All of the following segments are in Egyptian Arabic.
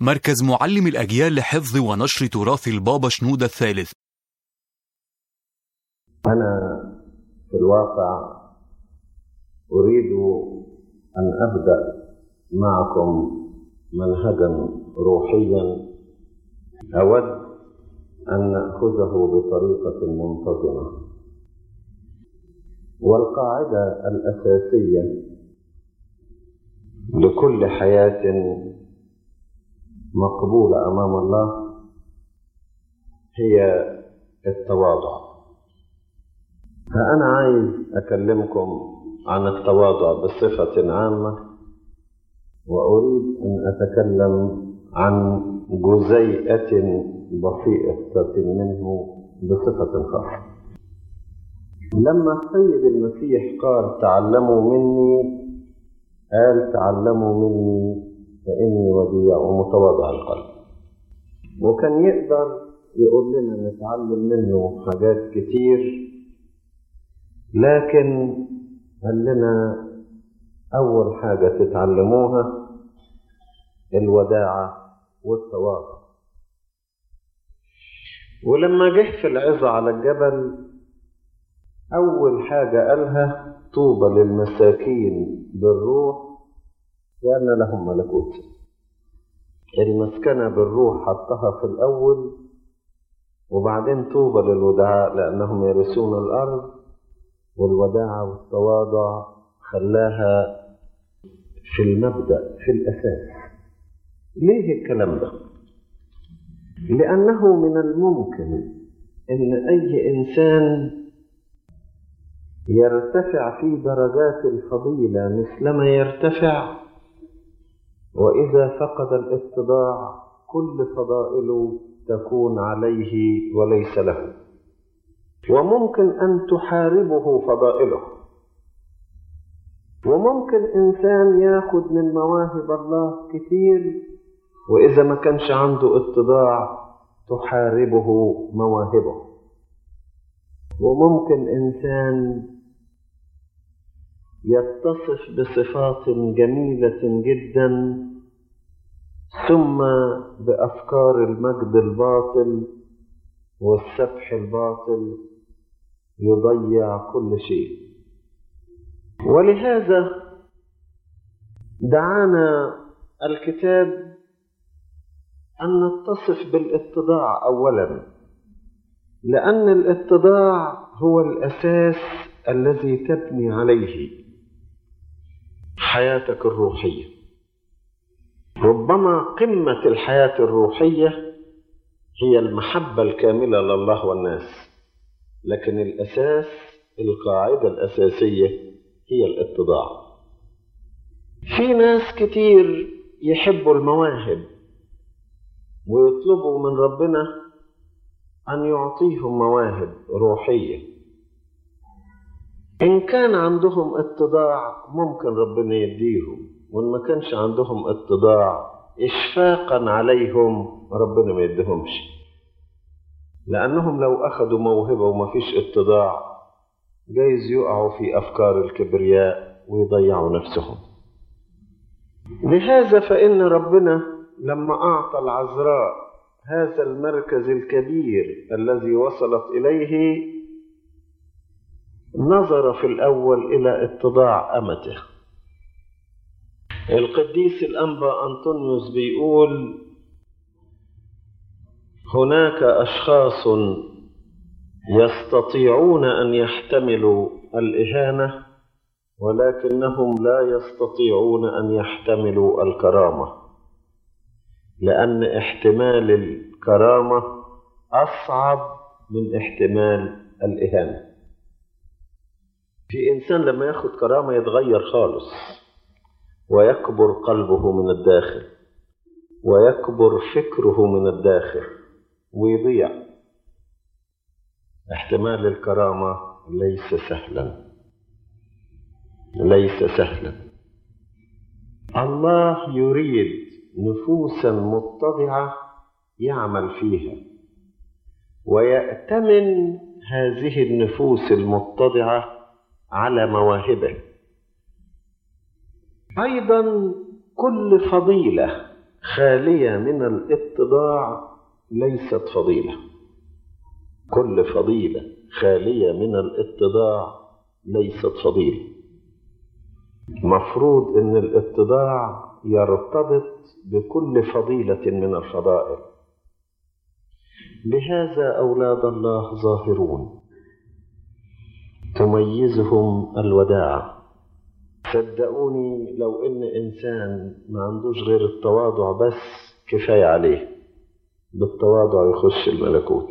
مركز معلم الأجيال لحفظ ونشر تراث البابا شنودة الثالث أنا في الواقع أريد أن أبدأ معكم منهجا روحيا أود أن نأخذه بطريقة منتظمة والقاعدة الأساسية لكل حياة مقبولة أمام الله هي التواضع فأنا عايز أكلمكم عن التواضع بصفة عامة وأريد أن أتكلم عن جزيئة بسيطة منه بصفة خاصة لما السيد المسيح قال تعلموا مني قال تعلموا مني فإني وديع ومتواضع القلب وكان يقدر يقول لنا نتعلم منه حاجات كتير لكن قال لنا أول حاجة تتعلموها الوداعة والتواضع ولما جه في العظة على الجبل أول حاجة قالها طوبى للمساكين بالروح لأن لهم ملكوت المسكنة بالروح حطها في الأول وبعدين طوبى للودعاء لأنهم يرثون الأرض والوداعة والتواضع خلاها في المبدأ في الأساس ليه الكلام ده؟ لأنه من الممكن أن أي إنسان يرتفع في درجات الفضيلة مثلما يرتفع وإذا فقد الاتضاع كل فضائله تكون عليه وليس له وممكن أن تحاربه فضائله وممكن إنسان ياخد من مواهب الله كتير وإذا ما كانش عنده اتضاع تحاربه مواهبه وممكن إنسان يتصف بصفات جميلة جدا ثم بأفكار المجد الباطل والسبح الباطل يضيع كل شيء ولهذا دعانا الكتاب أن نتصف بالاتضاع أولا لأن الاتضاع هو الأساس الذي تبني عليه حياتك الروحية ربما قمة الحياة الروحية هي المحبة الكاملة لله والناس لكن الأساس القاعدة الأساسية هي الاتضاع في ناس كتير يحبوا المواهب ويطلبوا من ربنا أن يعطيهم مواهب روحية إن كان عندهم اتضاع ممكن ربنا يديهم وإن ما كانش عندهم اتضاع إشفاقا عليهم ربنا ما يديهمش لأنهم لو أخذوا موهبة وما فيش اتضاع جايز يقعوا في أفكار الكبرياء ويضيعوا نفسهم لهذا فإن ربنا لما أعطى العذراء هذا المركز الكبير الذي وصلت إليه نظر في الأول إلى اتضاع أمته القديس الأنبا أنطونيوس بيقول هناك أشخاص يستطيعون أن يحتملوا الإهانة ولكنهم لا يستطيعون أن يحتملوا الكرامة لأن احتمال الكرامة أصعب من احتمال الإهانة في إنسان لما ياخد كرامة يتغير خالص ويكبر قلبه من الداخل ويكبر فكره من الداخل ويضيع احتمال الكرامة ليس سهلا ليس سهلا الله يريد نفوسا متضعة يعمل فيها ويأتمن هذه النفوس المتضعة على مواهبه أيضا كل فضيلة خالية من الاتضاع ليست فضيلة كل فضيلة خالية من الاتضاع ليست فضيلة مفروض ان الاتضاع يرتبط بكل فضيلة من الفضائل بهذا أولاد الله ظاهرون تميزهم الوداعة صدقوني لو ان انسان ما عندوش غير التواضع بس كفاية عليه بالتواضع يخش الملكوت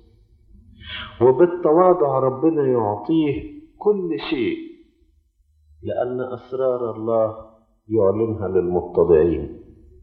وبالتواضع ربنا يعطيه كل شيء لأن أسرار الله يعلنها للمتضعين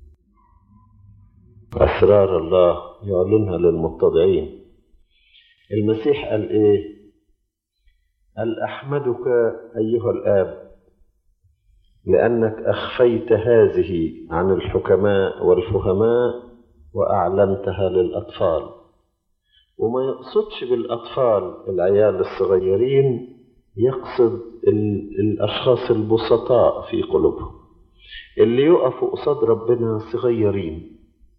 أسرار الله يعلنها للمتضعين المسيح قال إيه قال أحمدك أيها الآب لأنك أخفيت هذه عن الحكماء والفهماء وأعلنتها للأطفال وما يقصدش بالأطفال العيال الصغيرين يقصد الأشخاص البسطاء في قلوبهم اللي يقفوا قصاد ربنا صغيرين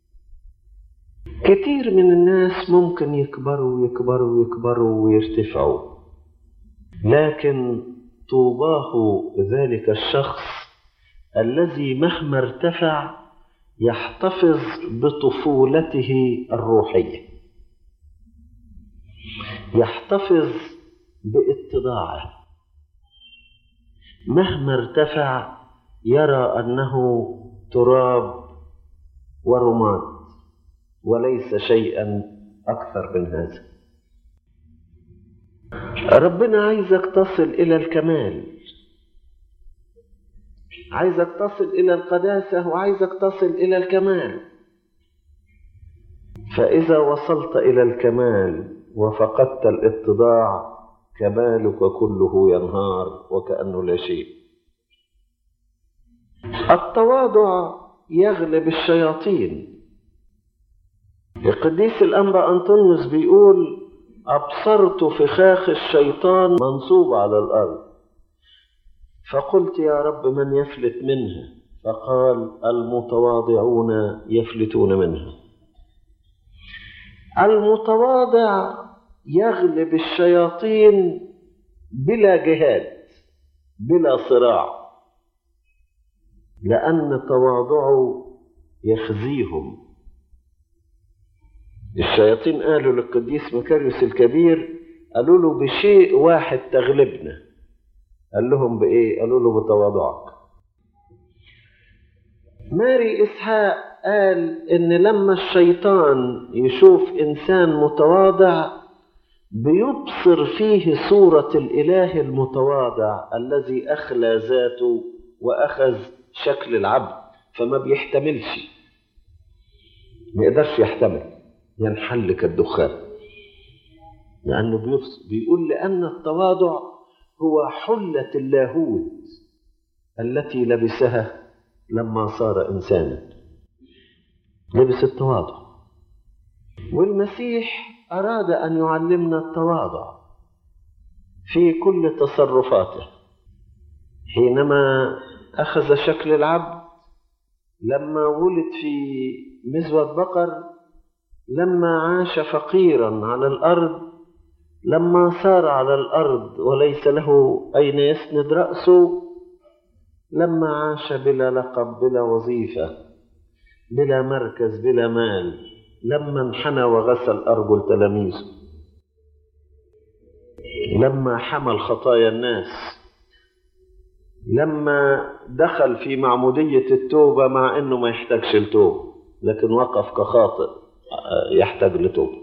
كتير من الناس ممكن يكبروا يكبروا يكبروا ويرتفعوا لكن طوباه ذلك الشخص الذي مهما ارتفع يحتفظ بطفولته الروحيه يحتفظ باتضاعه مهما ارتفع يرى انه تراب ورماد وليس شيئا اكثر من هذا ربنا عايزك تصل الى الكمال عايزك تصل الى القداسه وعايزك تصل الى الكمال فاذا وصلت الى الكمال وفقدت الاتضاع كمالك كله ينهار وكأنه لا شيء التواضع يغلب الشياطين القديس الأنبا أنطونيوس بيقول أبصرت فخاخ الشيطان منصوب على الأرض فقلت يا رب من يفلت منها فقال المتواضعون يفلتون منها المتواضع يغلب الشياطين بلا جهاد بلا صراع لأن تواضعه يخزيهم الشياطين قالوا للقديس مكاريوس الكبير قالوا له بشيء واحد تغلبنا قال لهم بإيه؟ قالوا له بتواضعك ماري إسحاق قال إن لما الشيطان يشوف إنسان متواضع بيبصر فيه صورة الإله المتواضع الذي أخلى ذاته وأخذ شكل العبد فما بيحتملش ما يقدرش يحتمل ينحل كالدخان لأنه بيفصل بيقول لأن التواضع هو حلة اللاهوت التي لبسها لما صار إنسانا لبس التواضع والمسيح أراد أن يعلمنا التواضع في كل تصرفاته حينما أخذ شكل العبد لما ولد في مزود بقر لما عاش فقيرا على الأرض لما سار على الأرض وليس له أين يسند رأسه لما عاش بلا لقب بلا وظيفة بلا مركز بلا مال لما انحنى وغسل أرجل تلاميذه لما حمل خطايا الناس لما دخل في معمودية التوبة مع أنه ما يحتاجش التوبة لكن وقف كخاطئ يحتاج لتوبة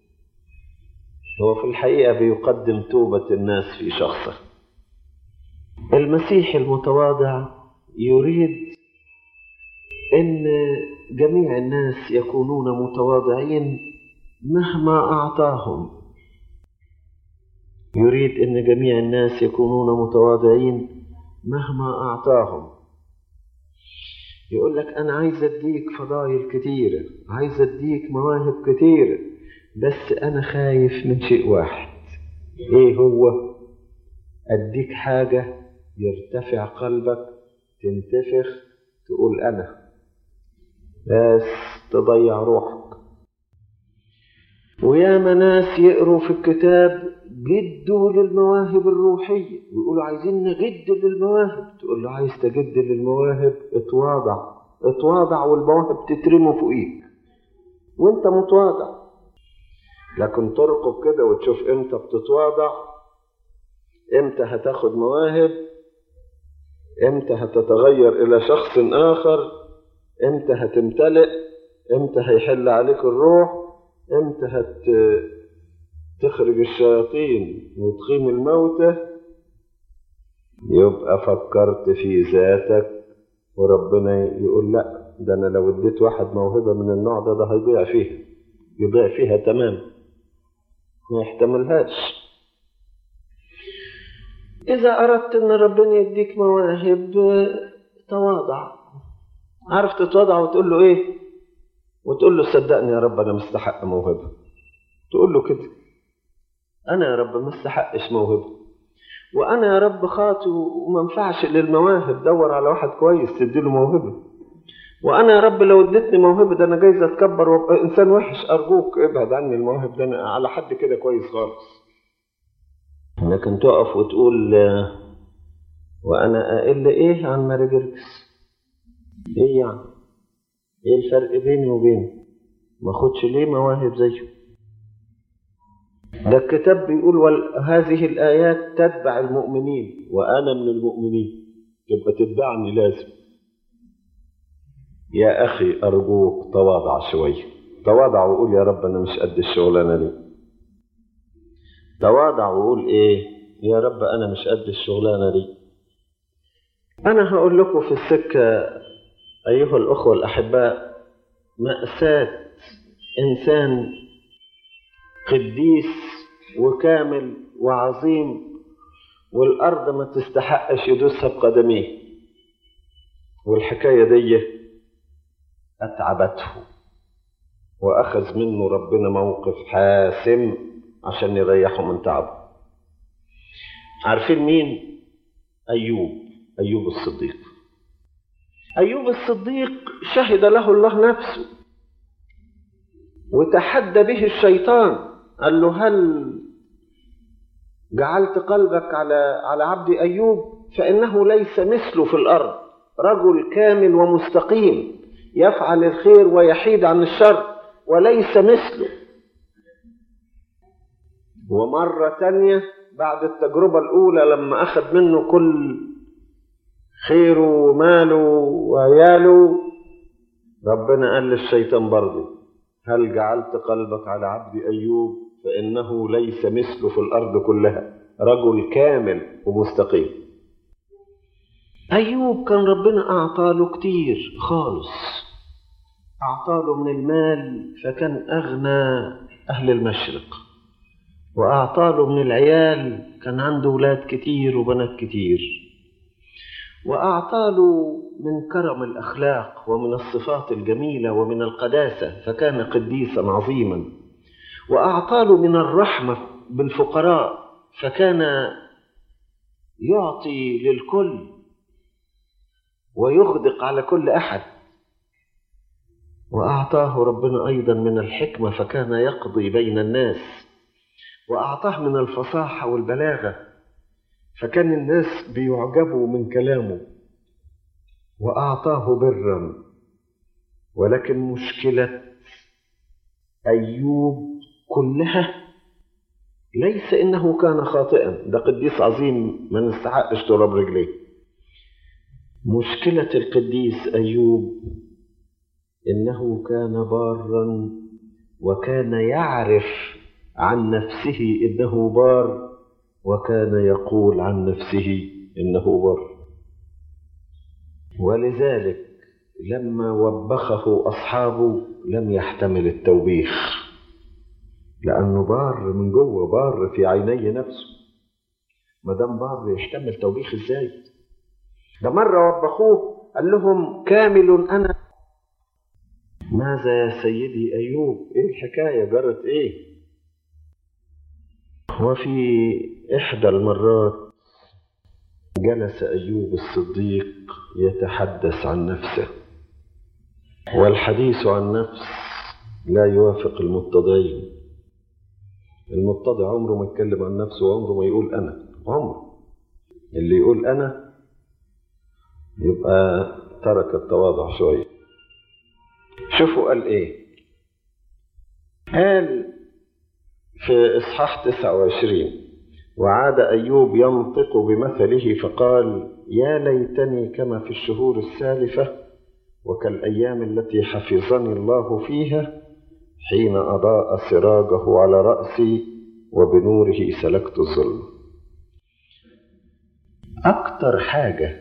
هو في الحقيقة بيقدم توبة الناس في شخصه المسيح المتواضع يريد ان جميع الناس يكونون متواضعين مهما اعطاهم يريد ان جميع الناس يكونون متواضعين مهما اعطاهم يقول لك انا عايز اديك فضائل كتيره عايز اديك مواهب كتيره بس انا خايف من شيء واحد ايه هو اديك حاجه يرتفع قلبك تنتفخ تقول انا بس تضيع روحك وياما ناس يقروا في الكتاب جدوا للمواهب الروحية ويقولوا عايزين نجد للمواهب تقول له عايز تجد للمواهب اتواضع اتواضع والمواهب تترموا فوقيك وانت متواضع لكن ترقب كده وتشوف امتى بتتواضع امتى هتاخد مواهب امتى هتتغير الى شخص اخر امتى هتمتلئ امتى هيحل عليك الروح امتى هت تخرج الشياطين وتقيم الموتى يبقى فكرت في ذاتك وربنا يقول لا ده انا لو اديت واحد موهبه من النوع ده ده هيضيع فيها يضيع فيها تمام ما يحتملهاش اذا اردت ان ربنا يديك مواهب تواضع عارف تتواضع وتقول له ايه وتقول له صدقني يا رب انا مستحق موهبه تقول له كده انا يا رب ما استحقش موهبه وانا يا رب خاطي وما ينفعش للمواهب دور على واحد كويس تديله موهبه وانا يا رب لو اديتني موهبه ده انا جايز اتكبر وابقى انسان وحش ارجوك ابعد عني المواهب ده انا على حد كده كويس خالص لكن تقف وتقول وانا اقل ايه عن ماري جرجس ايه يعني ايه الفرق بيني وبينه ما اخدش ليه مواهب زيه ده الكتاب بيقول وهذه الآيات تتبع المؤمنين وأنا من المؤمنين تبقى تتبعني لازم يا أخي أرجوك تواضع شوية تواضع وقول يا رب أنا مش قد الشغلانة دي تواضع وقول إيه يا رب أنا مش قد الشغلانة دي أنا هقول لكم في السكة أيها الأخوة الأحباء مأساة إنسان قديس وكامل وعظيم والأرض ما تستحقش يدوسها بقدميه والحكاية دي أتعبته وأخذ منه ربنا موقف حاسم عشان يريحه من تعبه عارفين مين؟ أيوب أيوب الصديق أيوب الصديق شهد له الله نفسه وتحدى به الشيطان قال له هل جعلت قلبك على على عبد ايوب فانه ليس مثله في الارض رجل كامل ومستقيم يفعل الخير ويحيد عن الشر وليس مثله ومرة تانية بعد التجربة الأولى لما أخذ منه كل خيره وماله وعياله ربنا قال للشيطان برضه هل جعلت قلبك على عبد أيوب فإنه ليس مثله في الأرض كلها رجل كامل ومستقيم أيوب كان ربنا أعطى له كتير خالص أعطى له من المال فكان أغنى أهل المشرق وأعطى له من العيال كان عنده ولاد كتير وبنات كتير وأعطى له من كرم الأخلاق ومن الصفات الجميلة ومن القداسة فكان قديسا عظيما وأعطى له من الرحمة بالفقراء فكان يعطي للكل ويغدق على كل أحد وأعطاه ربنا أيضا من الحكمة فكان يقضي بين الناس وأعطاه من الفصاحة والبلاغة فكان الناس بيعجبوا من كلامه وأعطاه برا ولكن مشكلة أيوب كلها ليس إنه كان خاطئا ده قديس عظيم ما نستحقش تراب رجليه مشكلة القديس أيوب إنه كان بارا وكان يعرف عن نفسه إنه بار وكان يقول عن نفسه إنه بر ولذلك لما وبخه أصحابه لم يحتمل التوبيخ لأنه بار من جوه بار في عيني نفسه ما دام بار يحتمل توبيخ ازاي ده مرة وبخوه قال لهم كامل أنا ماذا يا سيدي أيوب إيه الحكاية جرت إيه وفي إحدى المرات جلس أيوب الصديق يتحدث عن نفسه والحديث عن نفس لا يوافق المتضعين المتضع عمره ما يتكلم عن نفسه وعمره ما يقول أنا عمره اللي يقول أنا يبقى ترك التواضع شوية شوفوا قال إيه قال في إصحاح 29 وعاد أيوب ينطق بمثله فقال يا ليتني كما في الشهور السالفة وكالأيام التي حفظني الله فيها حين أضاء سراجه على رأسي وبنوره سلكت الظلم أكتر حاجة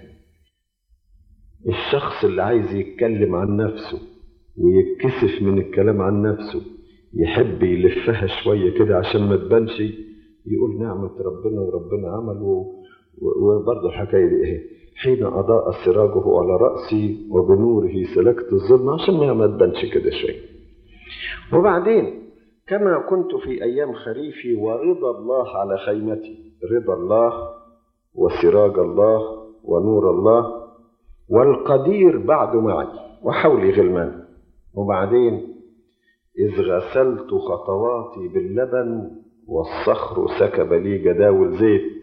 الشخص اللي عايز يتكلم عن نفسه ويتكسف من الكلام عن نفسه يحب يلفها شوية كده عشان ما تبانش يقول نعمة ربنا وربنا عمله وبرضه الحكاية دي ايه حين أضاء سراجه على رأسي وبنوره سلكت الظلم عشان ما تبانش كده شوية وبعدين كما كنت في أيام خريفي ورضا الله على خيمتي رضا الله وسراج الله ونور الله والقدير بعد معي وحولي غلمان وبعدين إذ غسلت خطواتي باللبن والصخر سكب لي جداول زيت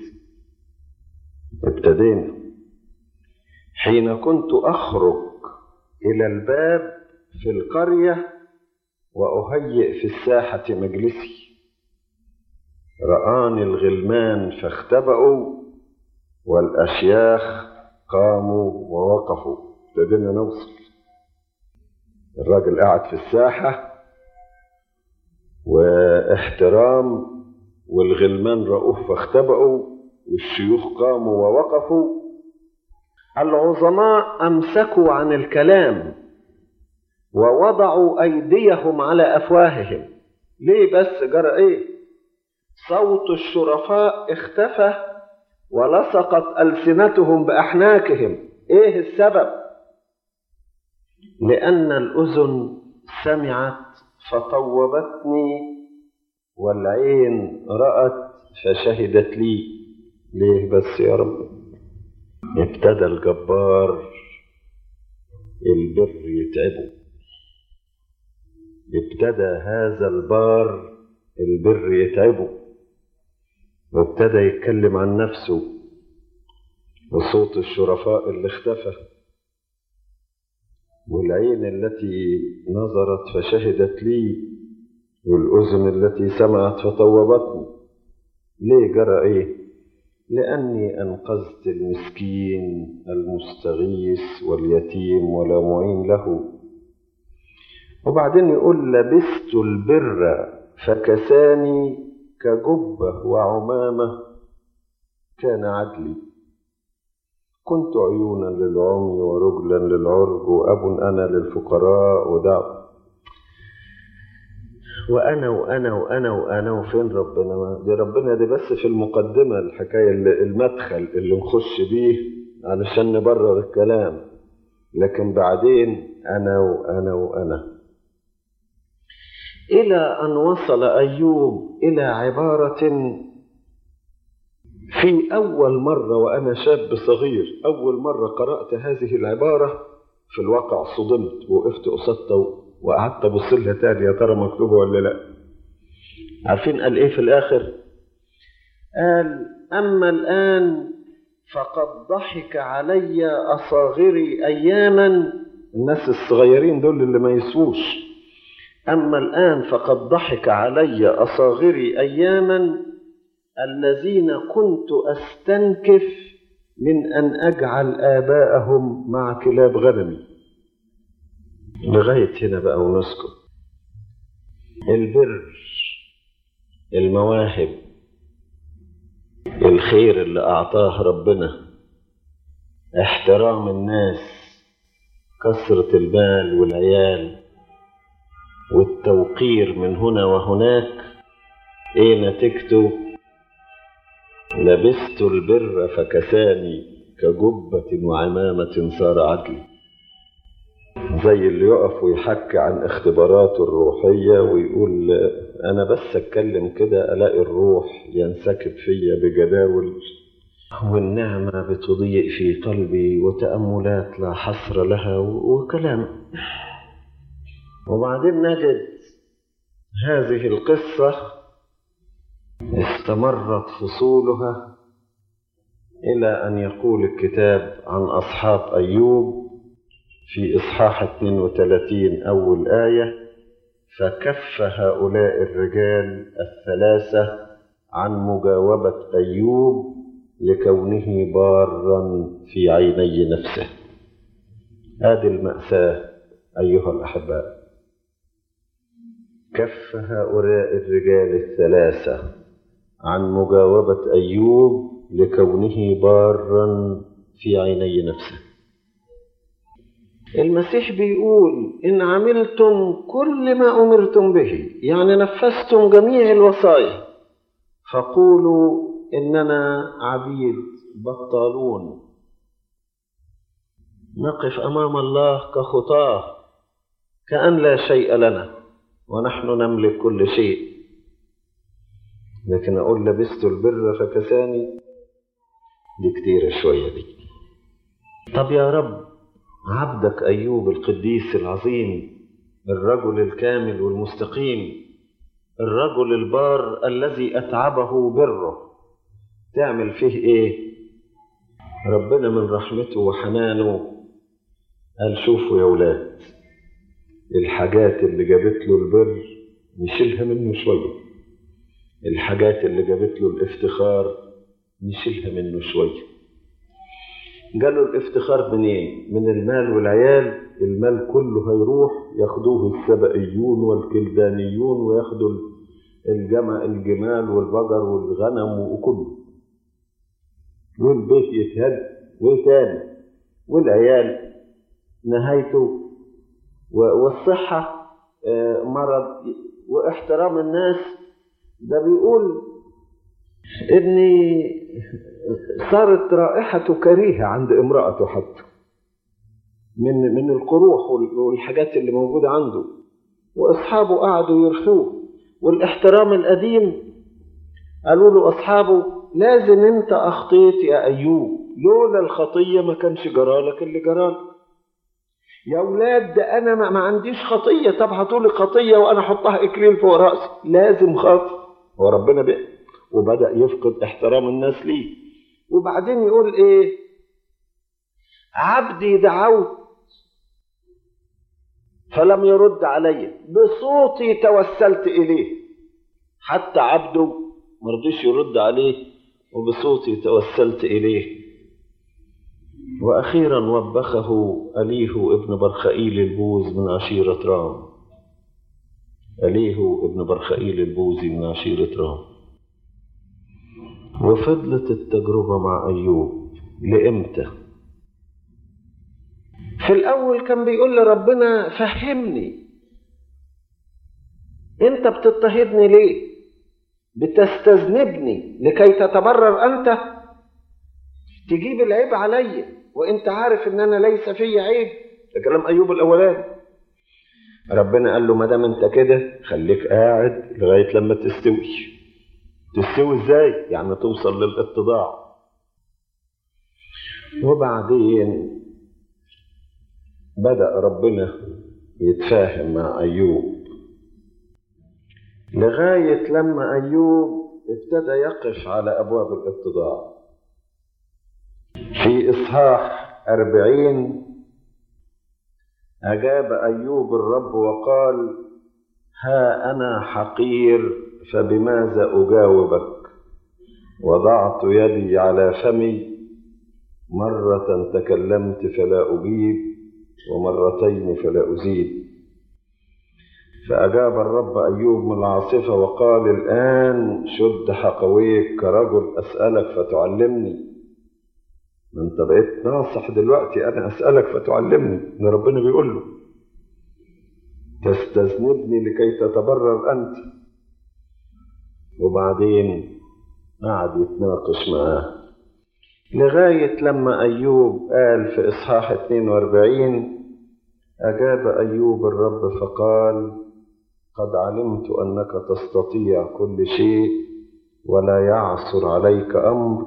ابتدينا حين كنت أخرج إلى الباب في القرية وأهيئ في الساحة مجلسي رآني الغلمان فاختبأوا والأشياخ قاموا ووقفوا ابتدينا نوصل الراجل قاعد في الساحة واحترام والغلمان رأوه فاختبأوا والشيوخ قاموا ووقفوا العظماء أمسكوا عن الكلام ووضعوا أيديهم على أفواههم ليه بس جرى إيه صوت الشرفاء اختفى ولصقت ألسنتهم بأحناكهم إيه السبب لأن الأذن سمعت فطوبتني والعين رأت فشهدت لي ليه بس يا رب ابتدى الجبار البر يتعبه ابتدى هذا البار البر يتعبه وابتدى يتكلم عن نفسه وصوت الشرفاء اللي اختفى والعين التي نظرت فشهدت لي والأذن التي سمعت فطوبتني ليه جرى ايه لأني أنقذت المسكين المستغيث واليتيم ولا معين له وبعدين يقول لبست البر فكساني كجبة وعمامة كان عدلي كنت عيونا للعمي ورجلا للعرج وأب أنا للفقراء ودعوة وأنا وأنا وأنا وأنا وفين ربنا دي ربنا دي بس في المقدمة الحكاية اللي المدخل اللي نخش بيه علشان نبرر الكلام لكن بعدين أنا وأنا وأنا إلى أن وصل أيوب إلى عبارة في أول مرة وأنا شاب صغير أول مرة قرأت هذه العبارة في الواقع صدمت وقفت قصادها وقعدت أبص لها تاني يا ترى مكتوبة ولا لا عارفين قال إيه في الآخر قال أما الآن فقد ضحك علي أصاغري أياما الناس الصغيرين دول اللي ما يسووش أما الآن فقد ضحك علي أصاغري أياما الذين كنت أستنكف من أن أجعل آباءهم مع كلاب غنمي لغاية هنا بقى ونسكت البر المواهب الخير اللي أعطاه ربنا احترام الناس كثرة المال والعيال والتوقير من هنا وهناك ايه نتيجته لبست البر فكساني كجبة وعمامة صار عدلي زي اللي يقف ويحكي عن اختباراته الروحية ويقول أنا بس أتكلم كده ألاقي الروح ينسكب فيا بجداول والنعمة بتضيء في قلبي وتأملات لا حصر لها وكلام وبعدين نجد هذه القصة استمرت فصولها إلى أن يقول الكتاب عن أصحاب أيوب في إصحاح 32 أول آية فكف هؤلاء الرجال الثلاثة عن مجاوبة أيوب لكونه بارا في عيني نفسه هذه المأساة أيها الأحباء كف هؤلاء الرجال الثلاثة عن مجاوبة أيوب لكونه بارا في عيني نفسه المسيح بيقول إن عملتم كل ما أمرتم به يعني نفذتم جميع الوصايا فقولوا إننا عبيد بطالون نقف أمام الله كخطاه كأن لا شيء لنا ونحن نملك كل شيء لكن أقول لبست البر فكساني دي كتيرة شوية دي طب يا رب عبدك أيوب القديس العظيم الرجل الكامل والمستقيم الرجل البار الذي أتعبه بره تعمل فيه إيه ربنا من رحمته وحنانه قال شوفوا يا ولاد الحاجات اللي جابت له البر نشيلها منه شوية الحاجات اللي جابت له الافتخار نشيلها منه شوية قالوا الافتخار منين من المال والعيال المال كله هيروح ياخدوه السبئيون والكلدانيون وياخدوا الجمع الجمال والبقر والغنم وكله والبيت يتهد وتاني والعيال نهايته والصحة مرض واحترام الناس ده بيقول اني صارت رائحته كريهة عند امرأته حتى من من القروح والحاجات اللي موجودة عنده وأصحابه قعدوا يرثوه والاحترام القديم قالوا له أصحابه لازم أنت أخطيت يا أيوب لولا الخطية ما كانش جرالك اللي جرالك يا ولاد ده أنا ما, ما عنديش خطية طب هتقولي خطية وأنا أحطها إكليل فوق رأسي لازم خاطي هو ربنا بقى وبدأ يفقد احترام الناس ليه وبعدين يقول ايه عبدي دعوت فلم يرد علي بصوتي توسلت اليه حتى عبده مرضيش يرد عليه وبصوتي توسلت اليه واخيرا وبخه اليه ابن برخائيل البوز من عشيره رام اليه ابن برخائيل البوزي من عشيره رام وفضلت التجربة مع أيوب لإمتى؟ في الأول كان بيقول لربنا فهمني أنت بتضطهدني ليه؟ بتستذنبني لكي تتبرر أنت؟ تجيب العيب عليا وأنت عارف إن أنا ليس في عيب ده كلام أيوب الأولاني ربنا قال له ما دام أنت كده خليك قاعد لغاية لما تستوي تستوي ازاي يعني توصل للاتضاع وبعدين بدأ ربنا يتفاهم مع أيوب لغاية لما أيوب ابتدى يقف على أبواب الاتضاع في إصحاح أربعين أجاب أيوب الرب وقال ها أنا حقير فبماذا أجاوبك وضعت يدي على فمي مرة تكلمت فلا أجيب ومرتين فلا أزيد فأجاب الرب أيوب من العاصفة وقال الآن شد حقويك كرجل أسألك فتعلمني ما أنت بقيت ناصح دلوقتي أنا أسألك فتعلمني إن ربنا بيقول له تستذنبني لكي تتبرر أنت وبعدين قعد يتناقش معاه لغاية لما أيوب قال في إصحاح 42 أجاب أيوب الرب فقال قد علمت أنك تستطيع كل شيء ولا يعثر عليك أمر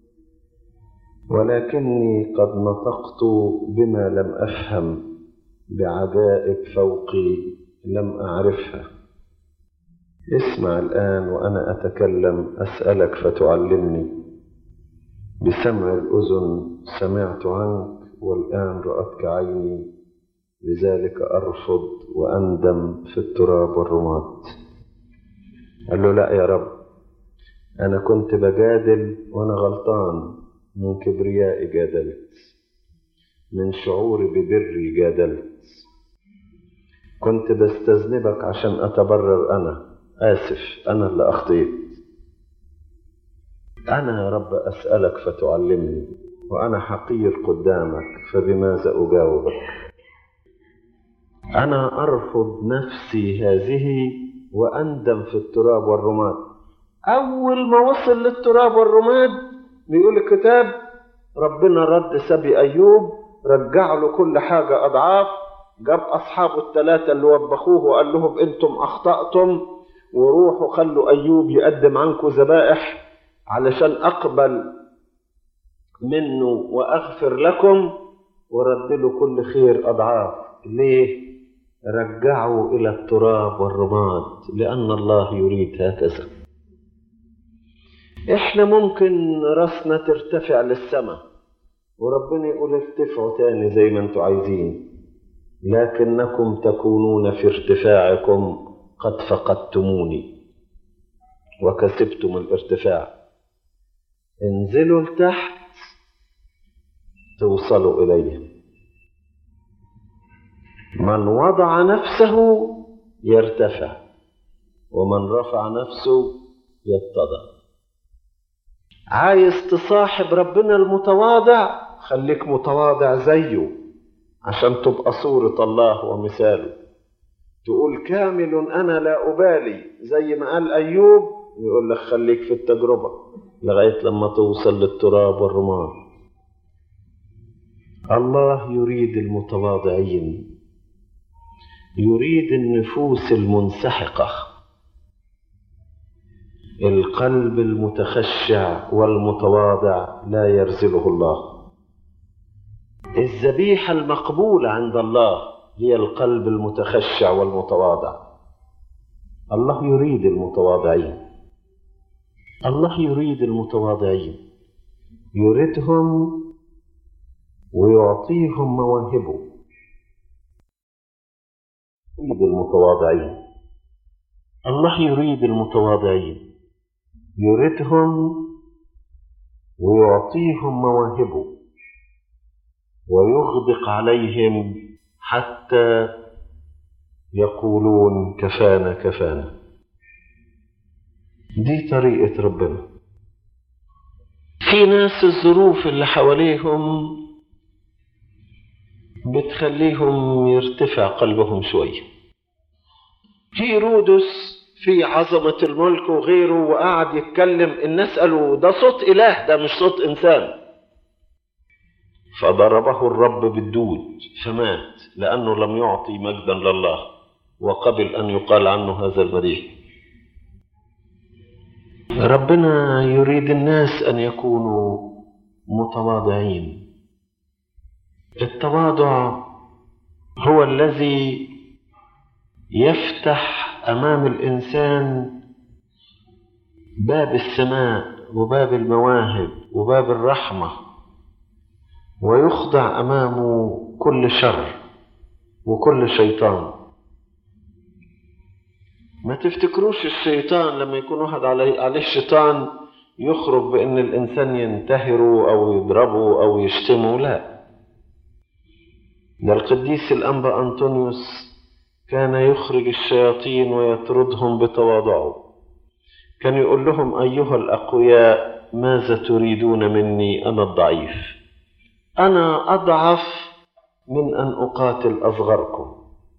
ولكني قد نطقت بما لم أفهم بعجائب فوقي لم أعرفها اسمع الآن وأنا أتكلم أسألك فتعلمني بسمع الأذن سمعت عنك والآن رأتك عيني لذلك أرفض وأندم في التراب والرماد قال له لا يا رب أنا كنت بجادل وأنا غلطان من كبريائي جادلت من شعوري ببري جادلت كنت بستذنبك عشان أتبرر أنا آسف أنا اللي أخطيت أنا يا رب أسألك فتعلمني وأنا حقير قدامك فبماذا أجاوبك أنا أرفض نفسي هذه وأندم في التراب والرماد أول ما وصل للتراب والرماد بيقول الكتاب ربنا رد سبي أيوب رجع له كل حاجة أضعاف جاب أصحابه الثلاثة اللي وبخوه وقال لهم أنتم أخطأتم وروحوا خلوا أيوب يقدم عنكم ذبائح علشان أقبل منه وأغفر لكم ورد له كل خير أضعاف ليه؟ رجعوا إلى التراب والرماد لأن الله يريد هكذا إحنا ممكن راسنا ترتفع للسماء وربنا يقول ارتفعوا تاني زي ما انتوا عايزين لكنكم تكونون في ارتفاعكم قد فقدتموني وكسبتم الارتفاع انزلوا لتحت توصلوا إليه من وضع نفسه يرتفع ومن رفع نفسه يتضع عايز تصاحب ربنا المتواضع خليك متواضع زيه عشان تبقى صورة الله ومثاله تقول كامل أنا لا أبالي زي ما قال أيوب يقول لك خليك في التجربة لغاية لما توصل للتراب والرماد الله يريد المتواضعين يريد النفوس المنسحقة القلب المتخشع والمتواضع لا يرزله الله الذبيحة المقبولة عند الله هي القلب المتخشع والمتواضع الله يريد المتواضعين الله يريد المتواضعين يريدهم ويعطيهم مواهبه يريد المتواضعين الله يريد المتواضعين يريدهم ويعطيهم مواهبه ويغدق عليهم حتى يقولون كفانا كفانا دي طريقة ربنا في ناس الظروف اللي حواليهم بتخليهم يرتفع قلبهم شوية في رودس في عظمة الملك وغيره وقعد يتكلم الناس قالوا ده صوت إله ده مش صوت إنسان فضربه الرب بالدود فمات لأنه لم يعطي مجدا لله وقبل أن يقال عنه هذا المديح ربنا يريد الناس أن يكونوا متواضعين التواضع هو الذي يفتح أمام الإنسان باب السماء وباب المواهب وباب الرحمة ويخضع أمامه كل شر وكل شيطان ما تفتكروش الشيطان لما يكون واحد عليه, عليه الشيطان يخرج بأن الإنسان ينتهره أو يضربه أو يشتمه لا ده القديس الأنبا أنطونيوس كان يخرج الشياطين ويطردهم بتواضعه كان يقول لهم أيها الأقوياء ماذا تريدون مني أنا الضعيف أنا أضعف من أن أقاتل أصغركم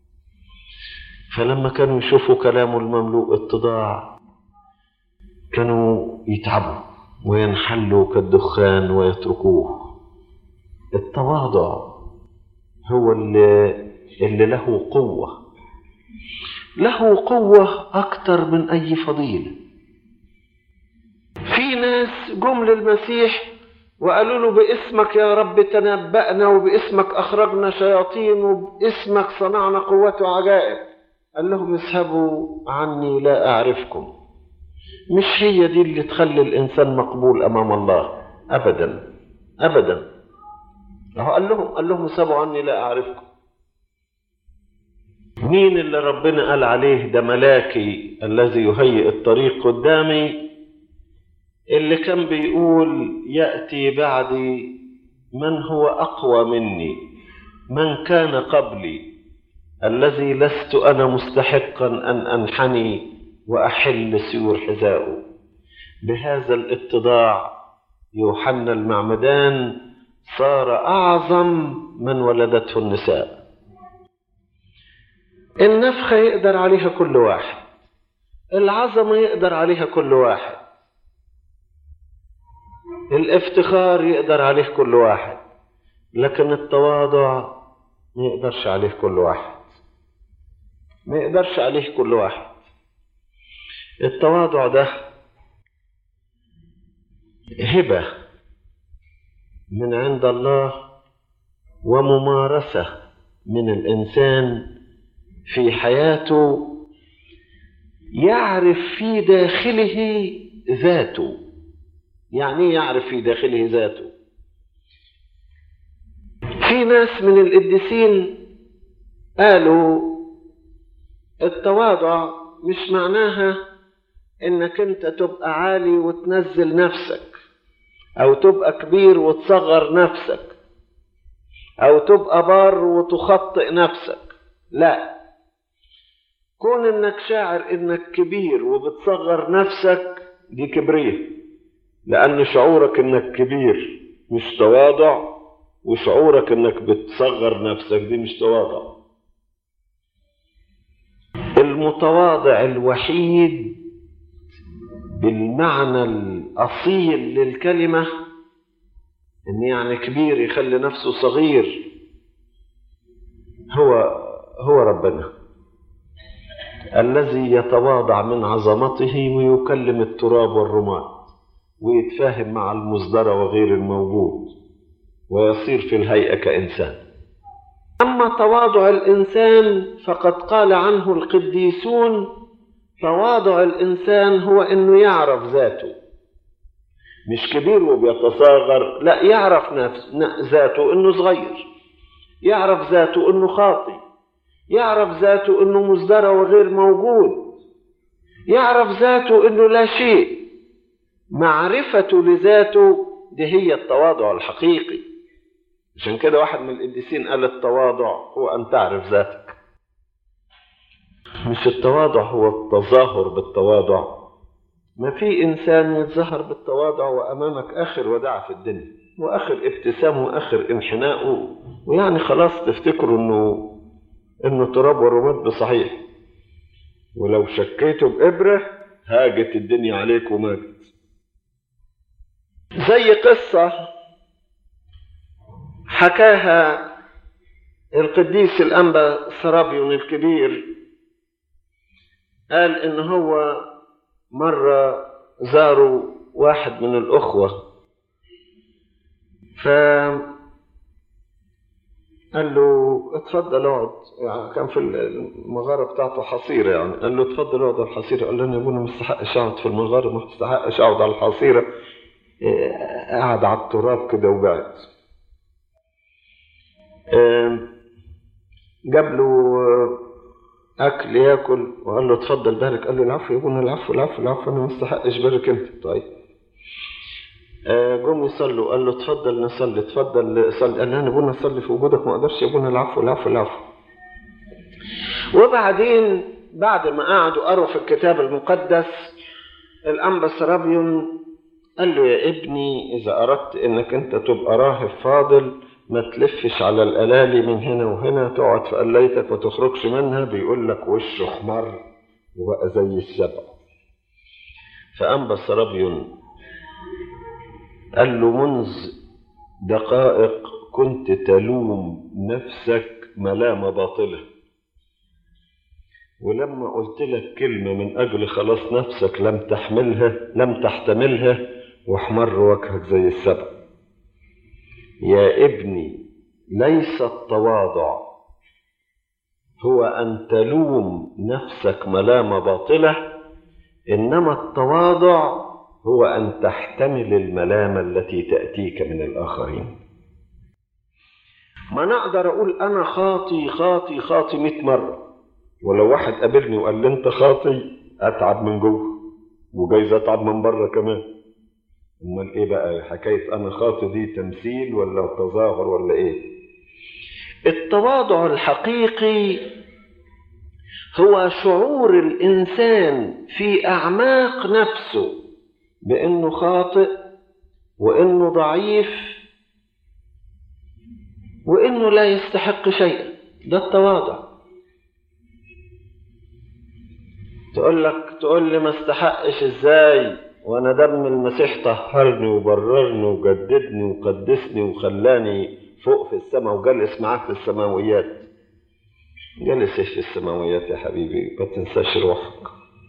فلما كانوا يشوفوا كلامه المملوء اتضاع كانوا يتعبوا وينحلوا كالدخان ويتركوه التواضع هو اللي, اللي له قوة له قوة أكتر من أي فضيلة في ناس جم للمسيح وقالوا له باسمك يا رب تنبأنا وباسمك أخرجنا شياطين وباسمك صنعنا قوة وعجائب قال لهم اذهبوا عني لا أعرفكم مش هي دي اللي تخلي الإنسان مقبول أمام الله أبدا أبدا هو قال لهم قال لهم اذهبوا عني لا أعرفكم مين اللي ربنا قال عليه ده ملاكي الذي يهيئ الطريق قدامي اللي كان بيقول يأتي بعدي من هو أقوى مني من كان قبلي الذي لست أنا مستحقا أن أنحني وأحل سيور حذائه بهذا الاتضاع يوحنا المعمدان صار أعظم من ولدته النساء النفخة يقدر عليها كل واحد العظمة يقدر عليها كل واحد الافتخار يقدر عليه كل واحد لكن التواضع ما يقدرش عليه كل واحد ما يقدرش عليه كل واحد التواضع ده هبة من عند الله وممارسة من الإنسان في حياته يعرف في داخله ذاته يعني ايه يعرف في داخله ذاته في ناس من القديسين قالوا التواضع مش معناها انك انت تبقى عالي وتنزل نفسك او تبقى كبير وتصغر نفسك او تبقى بار وتخطئ نفسك لا كون انك شاعر انك كبير وبتصغر نفسك دي كبريه لأن شعورك إنك كبير مش تواضع وشعورك إنك بتصغر نفسك دي مش تواضع المتواضع الوحيد بالمعنى الأصيل للكلمة إن يعني كبير يخلي نفسه صغير هو هو ربنا الذي يتواضع من عظمته ويكلم التراب والرماد ويتفاهم مع المصدر وغير الموجود ويصير في الهيئة كإنسان أما تواضع الإنسان فقد قال عنه القديسون تواضع الإنسان هو أنه يعرف ذاته مش كبير وبيتصاغر لا يعرف نفس ذاته أنه صغير يعرف ذاته أنه خاطي يعرف ذاته أنه مصدر وغير موجود يعرف ذاته أنه لا شيء معرفته لذاته دي هي التواضع الحقيقي عشان كده واحد من القديسين قال التواضع هو أن تعرف ذاتك مش التواضع هو التظاهر بالتواضع ما في إنسان يتظاهر بالتواضع وأمامك آخر وداع في الدنيا وآخر ابتسام وآخر انحناء ويعني خلاص تفتكروا إنه إنه تراب ورماد بصحيح ولو شكيته بإبرة هاجت الدنيا عليك وماجت زي قصة حكاها القديس الأنبا سرابيون الكبير قال إن هو مرة زاروا واحد من الأخوة ف قال له اتفضل اقعد يعني كان في المغارة بتاعته حصيرة يعني قال له اتفضل اقعد على الحصيرة قال له انا ابونا ما استحقش اقعد في المغارة ما استحقش اقعد على الحصيرة قعد على التراب كده وقعد جاب له اكل ياكل وقال له اتفضل بارك قال له العفو يا ابونا العفو العفو العفو انا ما استحقش بارك انت طيب جم يصلوا قال له اتفضل نصلي اتفضل صلي قال له انا ابونا اصلي في وجودك ما اقدرش يا ابونا العفو العفو العفو وبعدين بعد ما قعدوا قروا في الكتاب المقدس الانبا سرابيون قال له يا ابني إذا أردت إنك أنت تبقى راهب فاضل ما تلفش على الألالي من هنا وهنا تقعد في قليتك ما تخرجش منها بيقول لك وشه أحمر وبقى زي السبع فأنبا سرابيون قال له منذ دقائق كنت تلوم نفسك ملامة باطلة ولما قلت لك كلمة من أجل خلاص نفسك لم تحملها لم تحتملها واحمر وجهك زي السبع يا ابني ليس التواضع هو أن تلوم نفسك ملامة باطلة إنما التواضع هو أن تحتمل الملامة التي تأتيك من الآخرين ما نقدر أقول أنا خاطي خاطي خاطي مئة مرة ولو واحد قابلني وقال لي أنت خاطي أتعب من جوه وجايز أتعب من بره كمان أمال إيه بقى حكاية أنا خاطي دي تمثيل ولا تظاهر ولا إيه التواضع الحقيقي هو شعور الإنسان في أعماق نفسه بأنه خاطئ وأنه ضعيف وأنه لا يستحق شيئا ده التواضع تقول لك تقول لي ما استحقش ازاي وانا دم المسيح طهرني وبررني وجددني وقدسني وخلاني فوق في السماء وجلس معاه في السماويات جلس في السماويات يا حبيبي ما تنساش روحك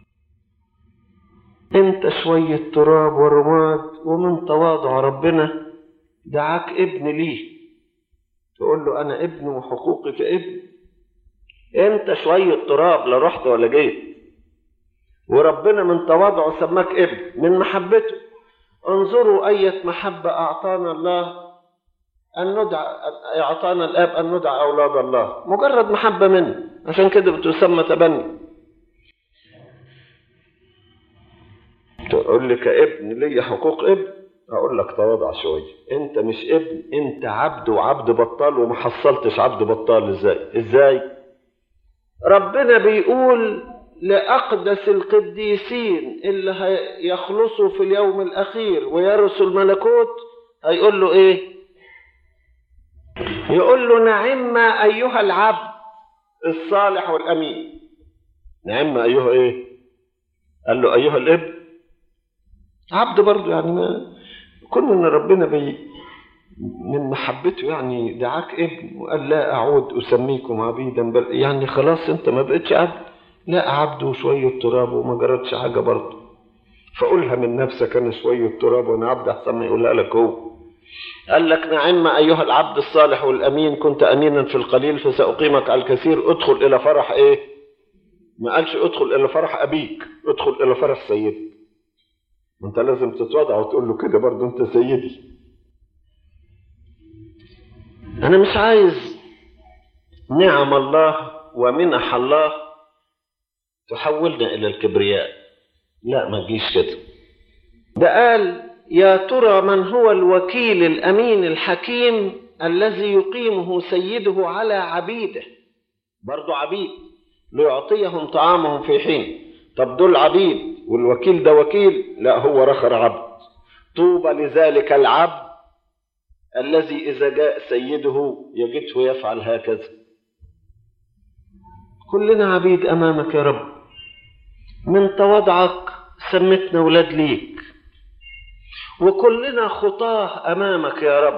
انت شوية تراب ورماد ومن تواضع ربنا دعاك ابن ليه تقول له انا ابن وحقوقي كابن انت شوية تراب لا رحت ولا جيت وربنا من تواضعه سماك ابن من محبته انظروا أية محبة أعطانا الله أن ندعى أعطانا الآب أن ندعى أولاد الله مجرد محبة منه عشان كده بتسمى تبني تقول لي كابن ليا حقوق ابن أقول لك تواضع شوية أنت مش ابن أنت عبد وعبد بطال وما حصلتش عبد بطال إزاي إزاي ربنا بيقول لأقدس القديسين اللي هيخلصوا في اليوم الأخير ويرثوا الملكوت هيقول له إيه؟ يقول له نعم أيها العبد الصالح والأمين نعم أيها إيه؟ قال له أيها الابن عبد برضه يعني ما كون إن ربنا بي من محبته يعني دعاك ابن وقال لا أعود أسميكم عبيدا بل يعني خلاص أنت ما بقتش عبد لا عبد وشوية تراب وما جرتش حاجة برضه فقولها من نفسك أنا شوية تراب وأنا عبد أحسن ما يقولها لك هو قال لك نعم أيها العبد الصالح والأمين كنت أمينا في القليل فسأقيمك على الكثير ادخل إلى فرح إيه ما قالش ادخل إلى فرح أبيك ادخل إلى فرح سيدك أنت لازم تتواضع وتقول له كده برضه أنت سيدي أنا مش عايز نعم الله ومنح الله تحولنا إلى الكبرياء لا ما تجيش كده ده قال يا ترى من هو الوكيل الأمين الحكيم الذي يقيمه سيده على عبيده برضو عبيد ليعطيهم طعامهم في حين طب دول عبيد والوكيل ده وكيل لا هو رخر عبد طوبى لذلك العبد الذي إذا جاء سيده يجده يفعل هكذا كلنا عبيد أمامك يا رب من تواضعك سمتنا ولاد ليك وكلنا خطاه أمامك يا رب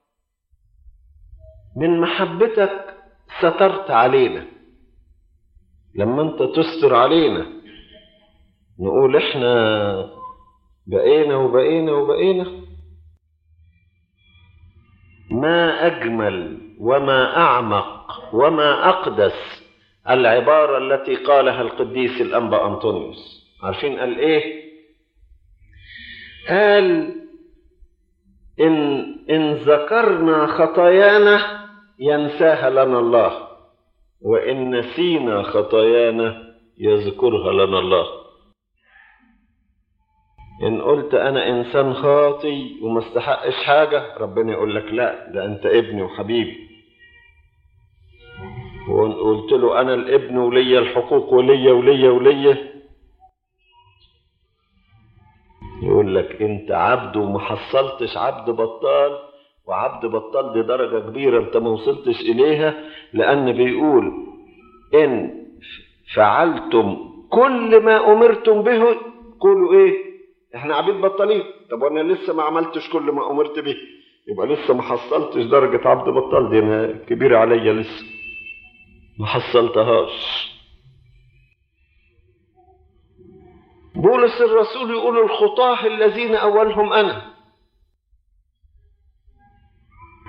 من محبتك سترت علينا لما أنت تستر علينا نقول إحنا بقينا وبقينا وبقينا ما أجمل وما أعمق وما أقدس العبارة التي قالها القديس الأنبا أنطونيوس عارفين قال إيه؟ قال إن إن ذكرنا خطايانا ينساها لنا الله وإن نسينا خطايانا يذكرها لنا الله إن قلت أنا إنسان خاطي وما استحقش حاجة ربنا يقول لك لا ده أنت ابني وحبيبي وقلت له أنا الابن وليا الحقوق وليا وليا وليا يقول لك أنت عبد وما حصلتش عبد بطال وعبد بطال دي درجة كبيرة أنت ما وصلتش إليها لأن بيقول إن فعلتم كل ما أمرتم به قولوا إيه إحنا عبيد بطالين طب وأنا لسه ما عملتش كل ما أمرت به يبقى لسه ما حصلتش درجة عبد بطال دي أنا كبيرة عليا لسه ما حصلتهاش بولس الرسول يقول الخطاه الذين أولهم أنا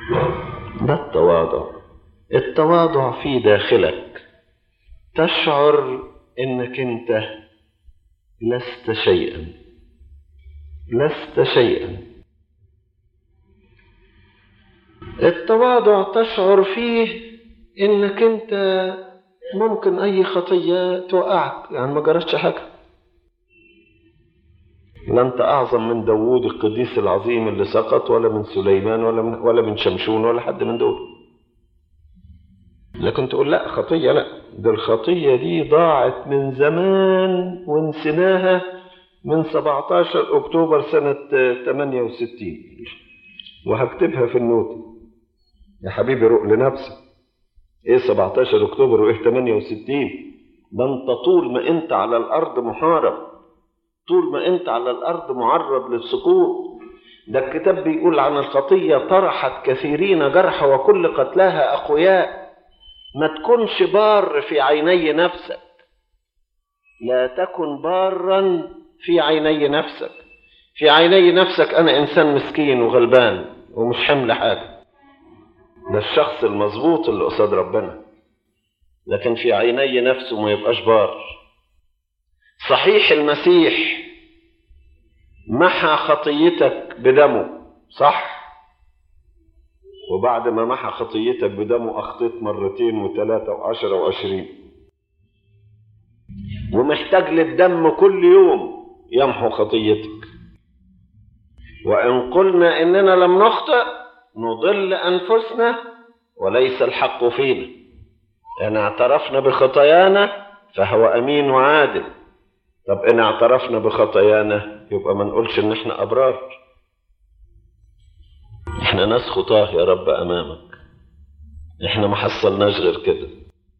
ده التواضع التواضع في داخلك تشعر انك انت لست شيئا لست شيئا التواضع تشعر فيه انك انت ممكن اي خطيه توقعك يعني ما جرتش حاجه لا انت اعظم من داوود القديس العظيم اللي سقط ولا من سليمان ولا من ولا من شمشون ولا حد من دول لكن تقول لا خطيه لا ده الخطيه دي ضاعت من زمان ونسيناها من 17 اكتوبر سنه 68 وهكتبها في النوت يا حبيبي روق لنفسك ايه 17 اكتوبر وايه 68 ده انت طول ما انت على الارض محارب طول ما انت على الارض معرض للسقوط ده الكتاب بيقول عن الخطيه طرحت كثيرين جرحى وكل قتلاها اقوياء ما تكونش بار في عيني نفسك لا تكن بارا في عيني نفسك في عيني نفسك انا انسان مسكين وغلبان ومش حمل حاجه ده الشخص المظبوط اللي قصاد ربنا لكن في عيني نفسه ما يبقاش بار صحيح المسيح محى خطيتك بدمه صح وبعد ما محى خطيتك بدمه أخطيت مرتين وثلاثة وعشرة وعشرين ومحتاج للدم كل يوم يمحو خطيتك وإن قلنا إننا لم نخطئ نضل أنفسنا وليس الحق فينا إن اعترفنا بخطايانا فهو أمين وعادل طب إن اعترفنا بخطايانا يبقى ما نقولش إن إحنا أبرار إحنا ناس خطاه يا رب أمامك إحنا ما حصلناش غير كده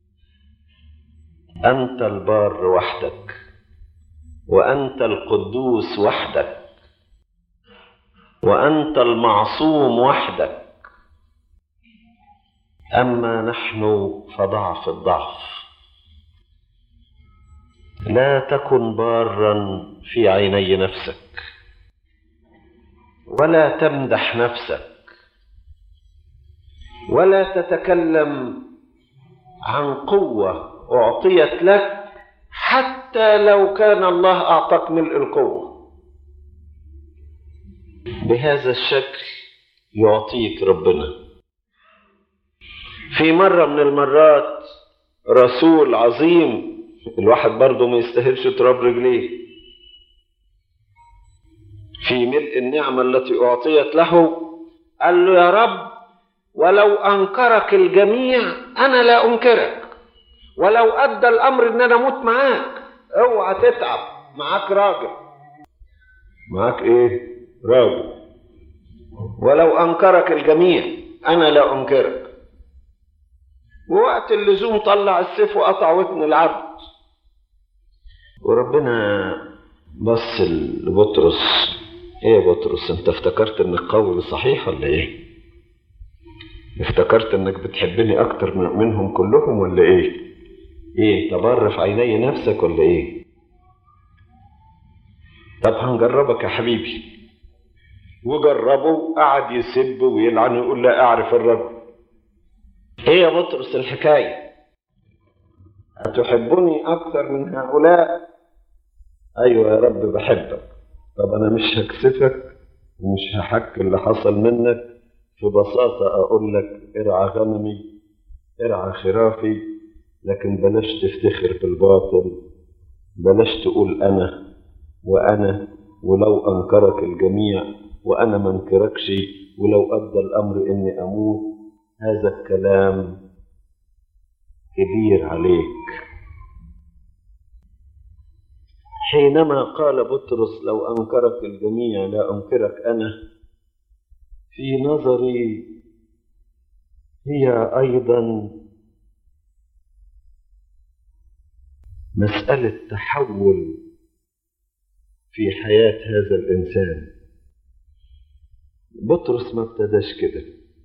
أنت البار وحدك وأنت القدوس وحدك وأنت المعصوم وحدك أما نحن فضعف الضعف لا تكن بارا في عيني نفسك ولا تمدح نفسك ولا تتكلم عن قوة أعطيت لك حتى لو كان الله أعطاك ملء القوة بهذا الشكل يعطيك ربنا في مرة من المرات رسول عظيم الواحد برضه ما يستاهلش تراب رجليه في ملء النعمة التي أعطيت له قال له يا رب ولو أنكرك الجميع أنا لا أنكرك ولو أدى الأمر إن أنا أموت معاك اوعى تتعب معاك راجل معاك إيه؟ راجل ولو أنكرك الجميع أنا لا أنكرك ووقت اللزوم طلع السيف وقطع ودن العبد وربنا بص لبطرس ايه يا بطرس انت افتكرت انك قوي صحيح ولا ايه افتكرت انك بتحبني اكتر منهم كلهم ولا ايه ايه تبر في عيني نفسك ولا ايه طب هنجربك يا حبيبي وجربه قعد يسب ويلعن ويقول لا اعرف الرب ايه يا بطرس الحكايه أتحبني أكثر من هؤلاء؟ أيوة يا رب بحبك طب أنا مش هكسفك ومش هحكي اللي حصل منك في بساطة أقول لك ارعى غنمي ارعى خرافي لكن بلاش تفتخر بالباطل بلاش تقول أنا وأنا ولو أنكرك الجميع وأنا ما انكركش ولو أدى الأمر إني أموت هذا الكلام كبير عليك حينما قال بطرس لو أنكرك الجميع لا أنكرك أنا في نظري هي أيضا مسألة تحول في حياة هذا الإنسان بطرس ما ابتداش كده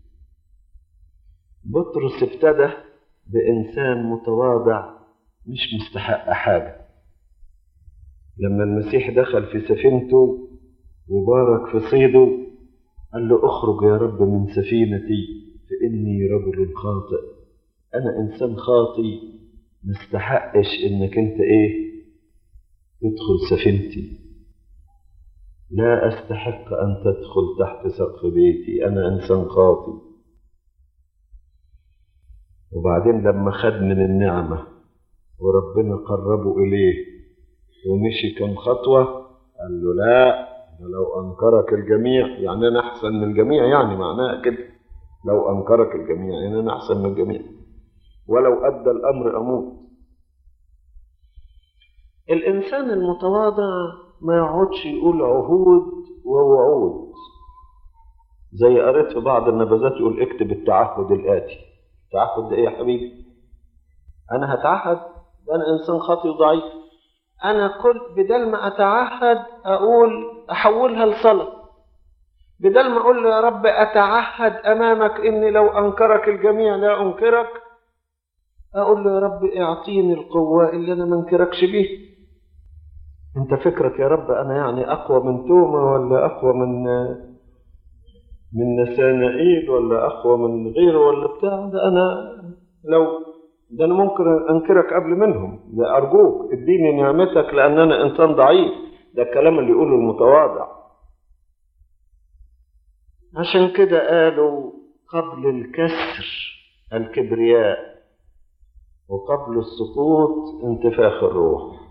بطرس ابتدى بإنسان متواضع مش مستحق حاجة لما المسيح دخل في سفينته وبارك في صيده قال له اخرج يا رب من سفينتي فإني رجل خاطئ أنا إنسان خاطي مستحقش إنك أنت إيه تدخل سفينتي لا أستحق أن تدخل تحت سقف بيتي أنا إنسان خاطي وبعدين لما خد من النعمة وربنا قربه إليه ومشي كم خطوة قال له لا ده لو أنكرك الجميع يعني أنا أحسن من الجميع يعني معناها كده لو أنكرك الجميع يعني أنا أحسن من الجميع ولو أدى الأمر أموت الإنسان المتواضع ما يقعدش يقول عهود ووعود زي قريت في بعض النبذات يقول اكتب التعهد الآتي التعهد ده إيه يا حبيبي أنا هتعهد ده أنا إنسان خاطي وضعيف أنا كل بدل ما أتعهد أقول أحولها لصلاة بدل ما أقول له يا رب أتعهد أمامك إني لو أنكرك الجميع لا أنكرك أقول له يا رب اعطيني القوة اللي أنا ما انكركش بيها أنت فكرك يا رب أنا يعني أقوى من توما ولا أقوى من من نسانائيل ولا أقوى من غيره ولا بتاع ده أنا لو ده أنا ممكن أنكرك قبل منهم ده أرجوك اديني نعمتك لأن أنا إنسان ضعيف ده الكلام اللي يقوله المتواضع عشان كده قالوا قبل الكسر الكبرياء وقبل السقوط انتفاخ الروح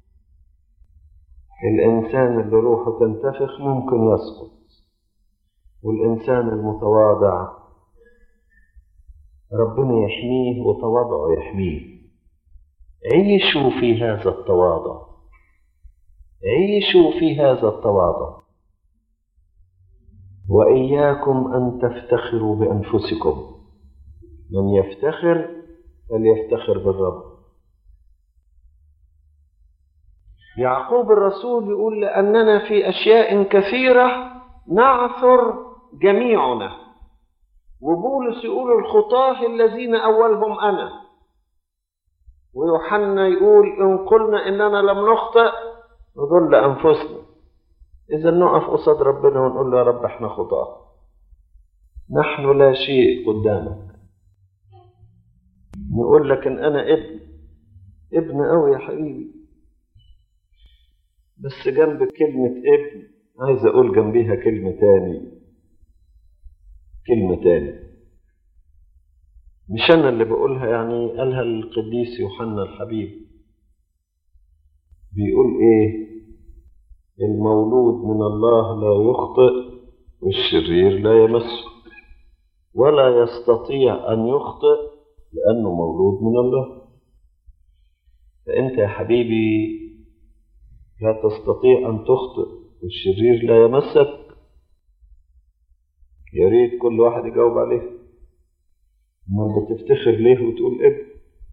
الإنسان اللي روحه تنتفخ ممكن يسقط والإنسان المتواضع ربنا يحميه وتواضعه يحميه عيشوا في هذا التواضع عيشوا في هذا التواضع وإياكم أن تفتخروا بأنفسكم من يفتخر فليفتخر بالرب يعقوب الرسول يقول لأننا في أشياء كثيرة نعثر جميعنا وبولس يقول الخطاه الذين أولهم أنا ويوحنا يقول إن قلنا إننا لم نخطئ نضل أنفسنا إذا نقف قصاد ربنا ونقول له يا رب إحنا خطاه نحن لا شيء قدامك نقول لك إن أنا ابن ابن أوي يا حبيبي بس جنب كلمة ابن عايز أقول جنبيها كلمة تاني كلمة تاني مش أنا اللي بقولها يعني قالها القديس يوحنا الحبيب بيقول إيه المولود من الله لا يخطئ والشرير لا يمسه ولا يستطيع أن يخطئ لأنه مولود من الله فأنت يا حبيبي لا تستطيع أن تخطئ والشرير لا يمسك يا ريت كل واحد يجاوب عليه امال بتفتخر ليه وتقول ابن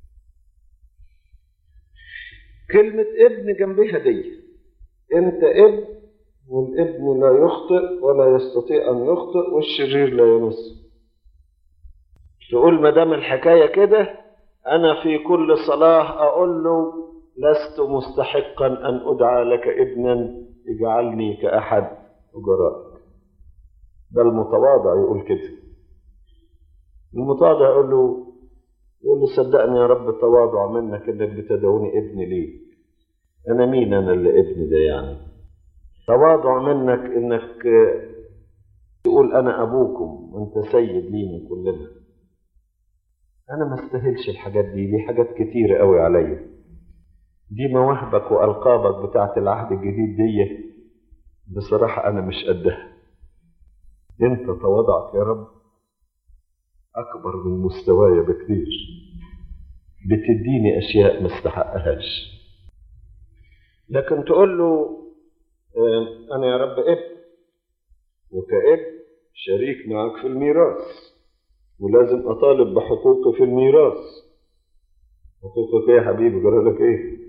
كلمة ابن جنبها دي انت ابن والابن لا يخطئ ولا يستطيع ان يخطئ والشرير لا يمس تقول ما دام الحكايه كده انا في كل صلاه اقول له لست مستحقا ان ادعى لك ابنا اجعلني كاحد اجرائك ده المتواضع يقول كده المتواضع يقول له يقول له صدقني يا رب تواضع منك انك بتدعوني ابن ليك انا مين انا اللي ابن ده يعني تواضع منك انك تقول انا ابوكم وانت سيد لينا كلنا انا ما استاهلش الحاجات دي دي حاجات كتيره قوي عليا دي مواهبك والقابك بتاعت العهد الجديد دي بصراحه انا مش قدها انت تواضعك يا رب اكبر من مستواي بكثير بتديني اشياء ما استحقهاش لكن تقول له انا يا رب ابن وكابن شريك معك في الميراث ولازم اطالب بحقوقي في الميراث حقوقك ايه يا حبيبي جرى لك ايه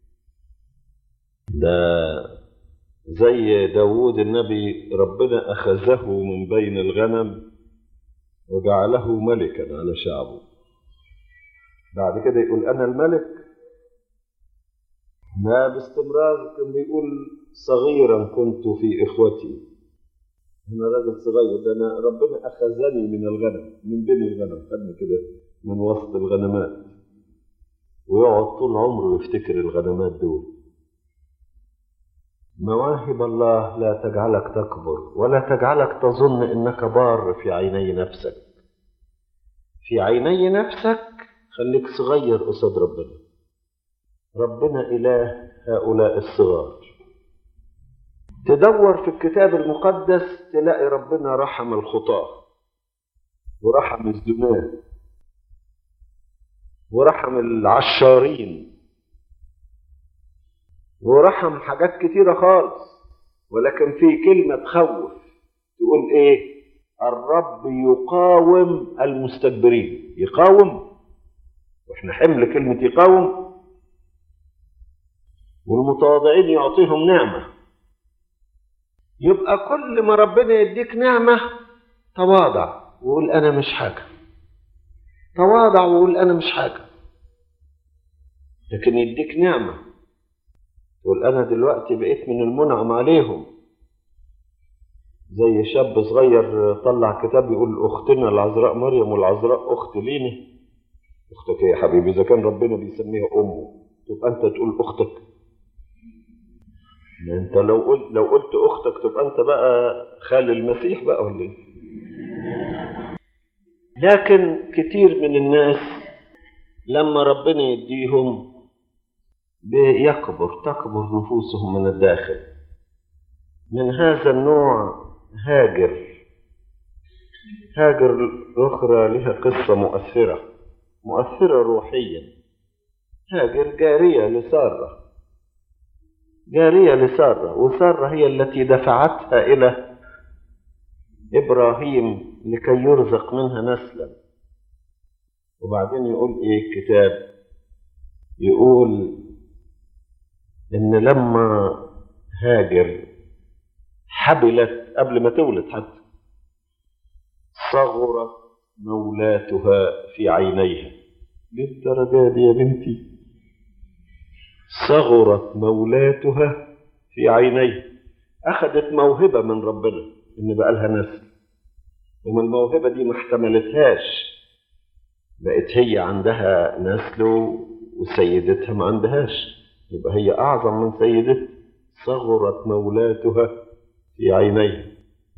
ده زي داوود النبي ربنا أخذه من بين الغنم وجعله ملكا على شعبه بعد كده يقول أنا الملك ما باستمرار كان بيقول صغيرا كنت في إخوتي أنا راجل صغير ده أنا ربنا أخذني من الغنم من بين الغنم خدني كده من وسط الغنمات ويقعد طول عمره يفتكر الغنمات دول مواهب الله لا تجعلك تكبر ولا تجعلك تظن انك بار في عيني نفسك في عيني نفسك خليك صغير قصاد ربنا ربنا اله هؤلاء الصغار تدور في الكتاب المقدس تلاقي ربنا رحم الخطاه ورحم الزناه ورحم العشارين ورحم حاجات كتيرة خالص ولكن في كلمة تخوف تقول ايه الرب يقاوم المستكبرين يقاوم واحنا حمل كلمة يقاوم والمتواضعين يعطيهم نعمة يبقى كل ما ربنا يديك نعمة تواضع وقول أنا مش حاجة تواضع وقول أنا مش حاجة لكن يديك نعمة تقول أنا دلوقتي بقيت من المنعم عليهم زي شاب صغير طلع كتاب يقول أختنا العذراء مريم والعذراء أخت لينا أختك إيه يا حبيبي إذا كان ربنا بيسميها أمه تبقى أنت تقول أختك ما أنت لو قلت لو قلت أختك تبقى أنت بقى خال المسيح بقى ولا إيه؟ لكن كتير من الناس لما ربنا يديهم بيكبر تكبر نفوسهم من الداخل من هذا النوع هاجر هاجر أخرى لها قصة مؤثرة مؤثرة روحيا هاجر جارية لسارة جارية لسارة وسارة هي التي دفعتها إلى إبراهيم لكي يرزق منها نسلا وبعدين يقول إيه الكتاب يقول إن لما هاجر حبلت قبل ما تولد حتى صغرت مولاتها في عينيها للدرجة دي يا بنتي صغرت مولاتها في عينيها أخذت موهبة من ربنا إن بقى لها نسل وما الموهبة دي ما احتملتهاش بقت هي عندها نسل وسيدتها ما عندهاش يبقى هي أعظم من سيدتها صغرت مولاتها في عينيها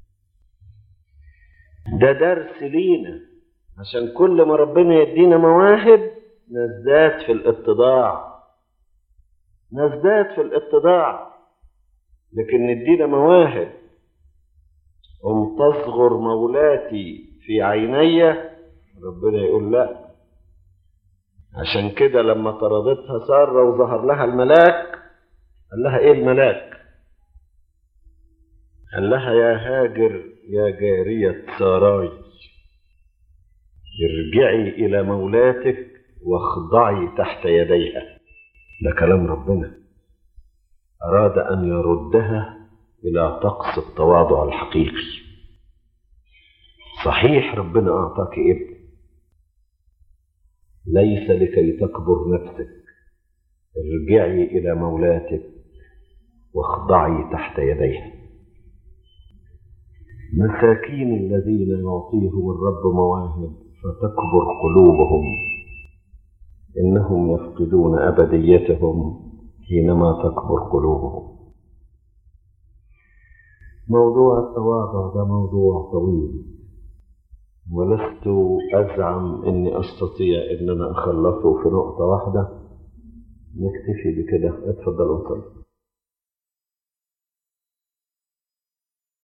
ده درس لينا عشان كل ما ربنا يدينا مواهب نزداد في الاتضاع نزداد في الاتضاع لكن ندينا مواهب أم تصغر مولاتي في عيني ربنا يقول لا عشان كده لما طردتها سارة وظهر لها الملاك قال لها ايه الملاك قال لها يا هاجر يا جارية ساراي ارجعي إلى مولاتك واخضعي تحت يديها ده كلام ربنا أراد أن يردها إلى طقس التواضع الحقيقي صحيح ربنا أعطاك ابن ليس لكي تكبر نفسك ارجعي إلى مولاتك واخضعي تحت يديها مساكين الذين يعطيهم الرب مواهب فتكبر قلوبهم إنهم يفقدون أبديتهم حينما تكبر قلوبهم موضوع التواضع ده موضوع طويل ولست أزعم أني أستطيع أن أنا أخلصه في نقطة واحدة نكتفي بكده اتفضل وصلي